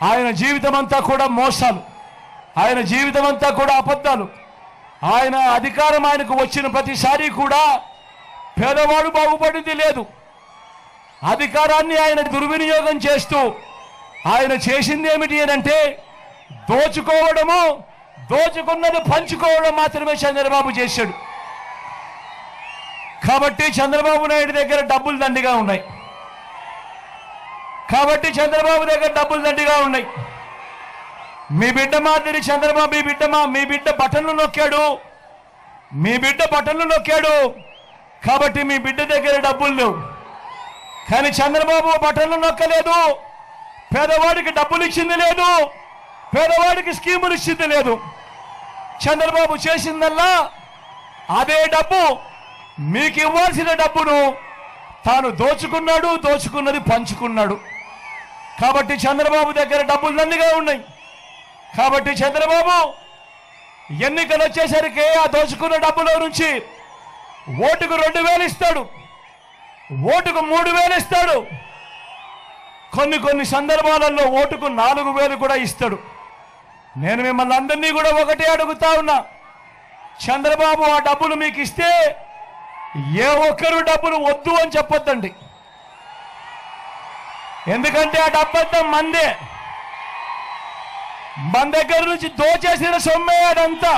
ఆయన జీవితం అంతా కూడా మోసాలు ఆయన జీవితం అంతా కూడా అబద్ధాలు ఆయన అధికారం ఆయనకు వచ్చిన ప్రతిసారి కూడా పేదవాడు బాగుపడింది లేదు అధికారాన్ని ఆయన దుర్వినియోగం చేస్తూ ఆయన చేసింది ఏమిటి అని అంటే దోచుకోవడము దోచుకున్నది పంచుకోవడం మాత్రమే చంద్రబాబు చేశాడు కాబట్టి చంద్రబాబు నాయుడు దగ్గర డబ్బులు దండిగా ఉన్నాయి కాబట్టి చంద్రబాబు దగ్గర డబ్బులు దండిగా ఉన్నాయి మీ బిడ్డ మాదిరి చంద్రబాబు మీ బిడ్డ మా మీ బిడ్డ బటన్లు నొక్కాడు మీ బిడ్డ బటన్లు నొక్కాడు కాబట్టి మీ బిడ్డ దగ్గర డబ్బులు లేవు కానీ చంద్రబాబు బటన్లు నొక్కలేదు పేదవాడికి డబ్బులు ఇచ్చింది లేదు పేదవాడికి స్కీములు ఇచ్చింది లేదు చంద్రబాబు చేసిందల్లా అదే డబ్బు మీకు ఇవ్వాల్సిన డబ్బును తాను దోచుకున్నాడు దోచుకున్నది పంచుకున్నాడు కాబట్టి చంద్రబాబు దగ్గర డబ్బులు దండిగా ఉన్నాయి కాబట్టి చంద్రబాబు ఎన్నికలు వచ్చేసరికి ఆ దోచుకున్న డబ్బులో నుంచి ఓటుకు రెండు వేలు ఇస్తాడు ఓటుకు మూడు వేలు ఇస్తాడు కొన్ని కొన్ని సందర్భాలలో ఓటుకు నాలుగు వేలు కూడా ఇస్తాడు నేను మిమ్మల్ని అందరినీ కూడా ఒకటే అడుగుతా ఉన్నా చంద్రబాబు ఆ డబ్బులు మీకు ఇస్తే ఏ ఒక్కరు డబ్బులు వద్దు అని చెప్పొద్దండి ఎందుకంటే ఆ డబ్బంతా మందే మన దగ్గర నుంచి దోచేసిన సొమ్మే అదంతా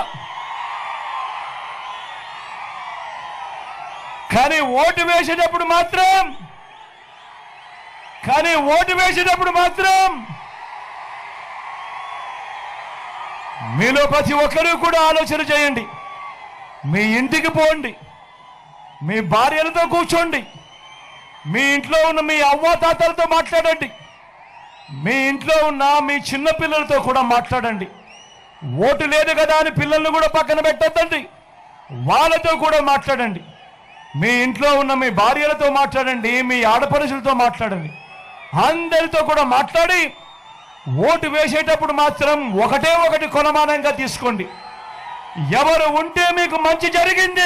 కానీ ఓటు వేసేటప్పుడు మాత్రం కానీ ఓటు వేసేటప్పుడు మాత్రం మీలో ప్రతి ఒక్కరూ కూడా ఆలోచన చేయండి మీ ఇంటికి పోండి మీ భార్యలతో కూర్చోండి మీ ఇంట్లో ఉన్న మీ అవ్వాతాతలతో మాట్లాడండి మీ ఇంట్లో ఉన్న మీ చిన్న పిల్లలతో కూడా మాట్లాడండి ఓటు లేదు కదా అని పిల్లల్ని కూడా పక్కన పెట్టద్దండి వాళ్ళతో కూడా మాట్లాడండి మీ ఇంట్లో ఉన్న మీ భార్యలతో మాట్లాడండి మీ ఆడపడుచులతో మాట్లాడండి అందరితో కూడా మాట్లాడి ఓటు వేసేటప్పుడు మాత్రం ఒకటే ఒకటి కొలమానంగా తీసుకోండి ఎవరు ఉంటే మీకు మంచి జరిగింది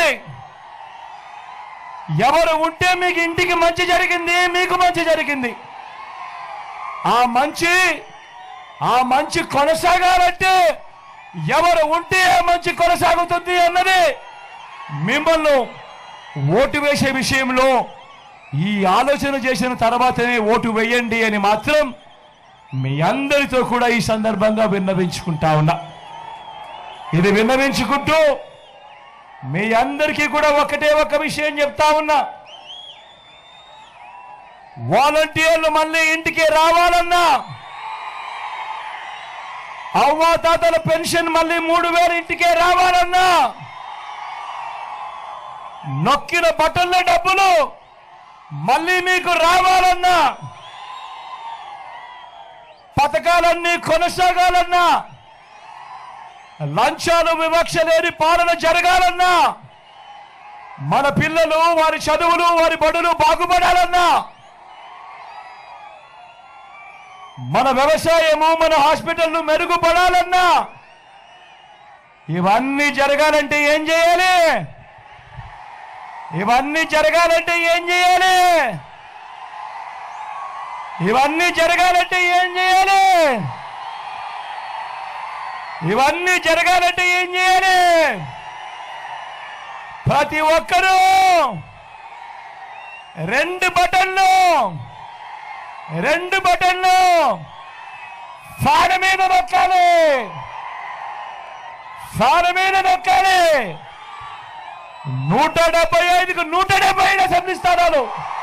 ఎవరు ఉంటే మీకు ఇంటికి మంచి జరిగింది మీకు మంచి జరిగింది ఆ మంచి ఆ మంచి కొనసాగాలంటే ఎవరు ఉంటే ఆ మంచి కొనసాగుతుంది అన్నది మిమ్మల్ని ఓటు వేసే విషయంలో ఈ ఆలోచన చేసిన తర్వాతనే ఓటు వేయండి అని మాత్రం మీ అందరితో కూడా ఈ సందర్భంగా విన్నవించుకుంటా ఉన్నా ఇది విన్నవించుకుంటూ మీ అందరికీ కూడా ఒకటే ఒక విషయం చెప్తా ఉన్నా వాలంటీర్లు మళ్ళీ ఇంటికి రావాలన్నా అవ్వా తాతల పెన్షన్ మళ్ళీ మూడు వేలు ఇంటికే రావాలన్నా నొక్కిన బటన్ల డబ్బులు మళ్ళీ మీకు రావాలన్నా పథకాలన్నీ కొనసాగాలన్నా లంచాలు వివక్ష లేని పాలన జరగాలన్నా మన పిల్లలు వారి చదువులు వారి బడులు బాగుపడాలన్నా మన వ్యవసాయము మన హాస్పిటల్లు మెరుగుపడాలన్నా ఇవన్నీ జరగాలంటే ఏం చేయాలి ఇవన్నీ జరగాలంటే ఏం చేయాలి ఇవన్నీ జరగాలంటే ఏం చేయాలి ఇవన్నీ జరగాలంటే ఏం చేయాలి ప్రతి ఒక్కరూ రెండు బటన్లు రెండు బటన్లు ఫ్యాన్ మీద నొక్కాలి ఫ్యాన్ మీద నొక్కాలి నూట డెబ్బై ఐదుకు నూట డెబ్బై ఐదు అసెంబ్లీ స్థానాలు